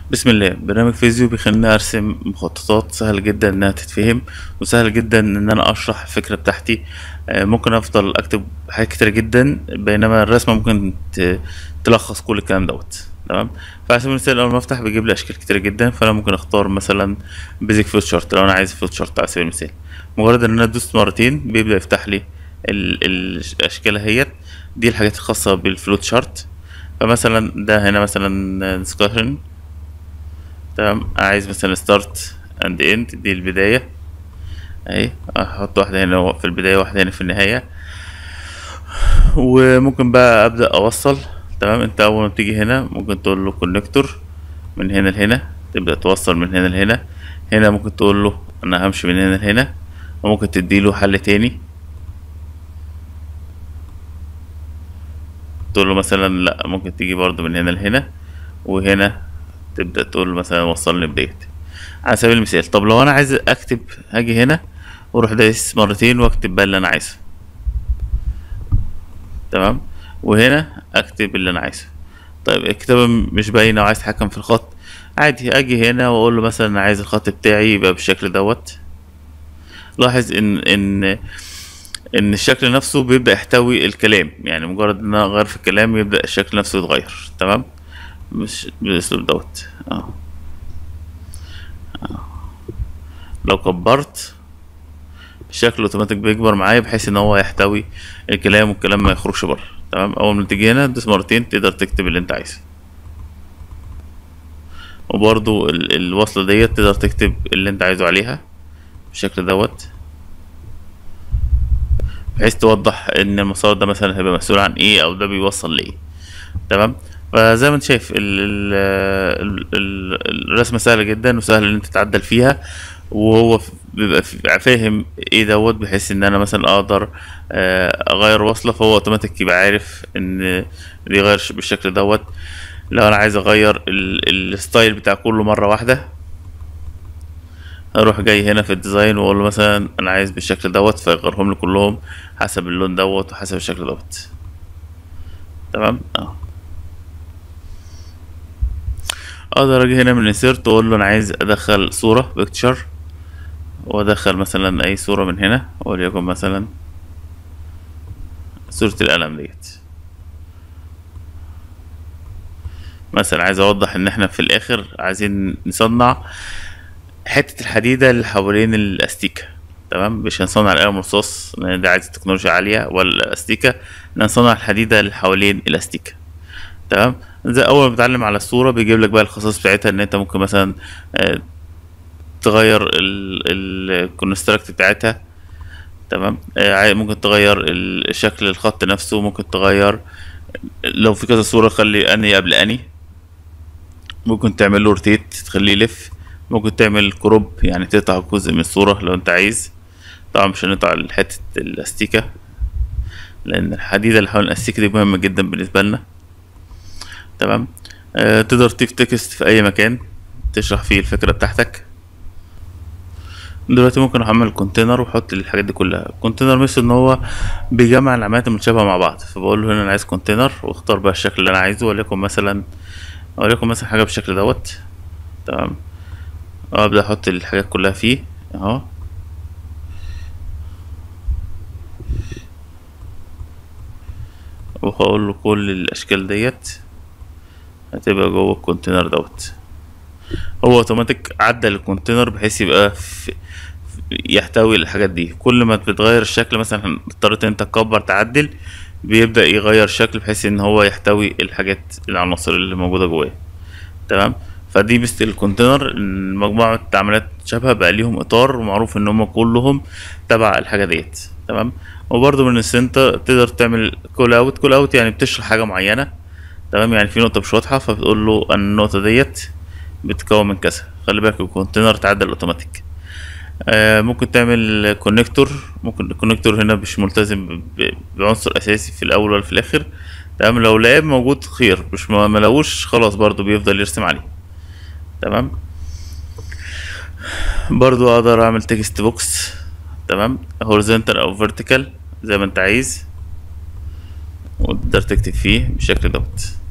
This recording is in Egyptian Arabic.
بسم الله برنامج فيزيو بيخليني ارسم مخططات سهل جدا انها تتفهم وسهل جدا ان انا اشرح الفكره بتاعتي آه، ممكن افضل اكتب حاجات كتير جدا بينما الرسمه ممكن ت- تلخص كل الكلام دوت تمام فعلى سبيل المثال اول ما افتح بيجيب لي اشكال كتير جدا فانا ممكن اختار مثلا بيزك فلوت شارت لو انا عايز فلوت شارت على سبيل المثال مجرد ان انا دوست مرتين بيبدا يفتح لي ال- الاشكال اهيت دي الحاجات الخاصه بالفلوت شارت فمثلا ده هنا مثلا ديسكشن تمام عايز مثلا ستارت اند اند دي البداية اهي احط واحدة هنا في البداية واحدة هنا في النهاية وممكن بقى ابدأ اوصل تمام انت اول ما تيجي هنا ممكن تقول له كونكتور من هنا لهنا تبدأ توصل من هنا لهنا هنا ممكن تقول له انا همشي من هنا لهنا وممكن تديله حل تاني تقول له مثلا لا ممكن تيجي برضو من هنا لهنا وهنا تبدأ تقول له مثلا وصلني بديت على سبيل المثال طب لو انا عايز اكتب هاجي هنا واروح دايس مرتين واكتب بقى اللي انا عايزه تمام وهنا اكتب اللي انا عايزه طيب الكتابة مش باينة وعايز اتحكم في الخط عادي اجي هنا واقول له مثلا انا عايز الخط بتاعي يبقى بالشكل دوت لاحظ ان ان ان الشكل نفسه بيبدأ يحتوي الكلام يعني مجرد ان انا اغير في الكلام يبدأ الشكل نفسه يتغير تمام مش بالاسلوب دوت اه لو كبرت الشكل اوتوماتيك بيكبر معايا بحيث ان هو يحتوي الكلام والكلام ما يخرجش بره تمام اول ما تيجي هنا تدوس مرتين تقدر تكتب اللي انت عايزه وبرضو ال- الوصلة ديت تقدر تكتب اللي انت عايزه عليها بالشكل دوت بحيث توضح ان المسار ده مثلا هيبقى مسؤول عن ايه او ده بيوصل لايه تمام فزي ما انت شايف ال ال ال ال الرسمة سهلة جدا وسهل ان انت تتعدل فيها وهو ف- بيبقى ف- فاهم ايه دوت بحيث ان انا مثلا اقدر آه، اغير وصلة فهو اوتوماتيك يبقى عارف ان بيغير ش- بالشكل دوت لو انا عايز اغير ال- الستايل بتاع كله مرة واحدة اروح جاي هنا في الديزاين واقول له مثلا انا عايز بالشكل دوت فيغيرهم لي كلهم حسب اللون دوت وحسب الشكل دوت تمام اه اقدر اجي هنا من انسيرت واقول له انا عايز ادخل صورة بيكتشر وادخل مثلا اي صورة من هنا وليكن مثلا صورة القلم ديت مثلا عايز اوضح ان احنا في الاخر عايزين نصنع حتة الحديدة اللي حوالين الاستيكة تمام مش هنصنع القلم الرصاص لان ده عايز تكنولوجيا عالية ولا الاستيكة هنصنع الحديدة اللي حوالين الاستيكة تمام زي اول ما بتعلم على الصورة بيجيب لك بقى الخصائص بتاعتها ان انت ممكن مثلا آه، تغير الكونستراكت بتاعتها تمام آه، عاي- ممكن تغير ال- شكل الخط نفسه ممكن تغير لو في كذا صورة خلي اني قبل اني ممكن تعمل له روتيت تخليه يلف ممكن تعمل كروب يعني تقطع جزء من الصورة لو انت عايز طبعا مش هنقطع حتة الاستيكة لان الحديدة اللي حوالين الاستيكة دي مهمة جدا بالنسبة لنا تمام آه تقدر تضيف تكست في اي مكان تشرح فيه الفكرة بتاعتك دلوقتي ممكن احمل كونتينر واحط الحاجات دي كلها الكونتينر مثل ان هو بيجمع العمليات المتشابهه مع بعض فبقول له هنا انا عايز كونتينر واختار بقى الشكل اللي انا عايزه وليكن مثلا وليكن مثلا حاجه بالشكل دوت تمام وابدا احط الحاجات كلها فيه اهو وهقول له كل الاشكال ديت هتبقى جوه الكونتينر دوت هو اوتوماتيك عدل الكونتينر بحيث يبقى في يحتوي الحاجات دي كل ما بتغير الشكل مثلا اضطريت ان انت تكبر تعدل بيبدأ يغير الشكل بحيث ان هو يحتوي الحاجات العناصر اللي موجودة جواه تمام فدي ميزة الكونتينر إن مجموعة عمليات شبه بقى ليهم اطار ومعروف ان هم كلهم تبع الحاجة ديت تمام وبرضه من السنتر تقدر تعمل كول اوت كول اوت يعني بتشرح حاجة معينة تمام يعني في نقطة مش واضحة فبتقول له ان النقطة ديت بتتكون من كذا خلي بالك الكونتينر تعدل اوتوماتيك آه، ممكن تعمل كونكتور ممكن الكونكتور هنا مش ملتزم ب- بعنصر اساسي في الاول ولا في الاخر تمام لو لقاه موجود خير مش ما ما لقوش خلاص برضو بيفضل يرسم عليه تمام برضو اقدر اعمل تكست بوكس تمام هوريزونتال او فيرتيكال زي ما انت عايز وتقدر تكتب فيه بالشكل دوت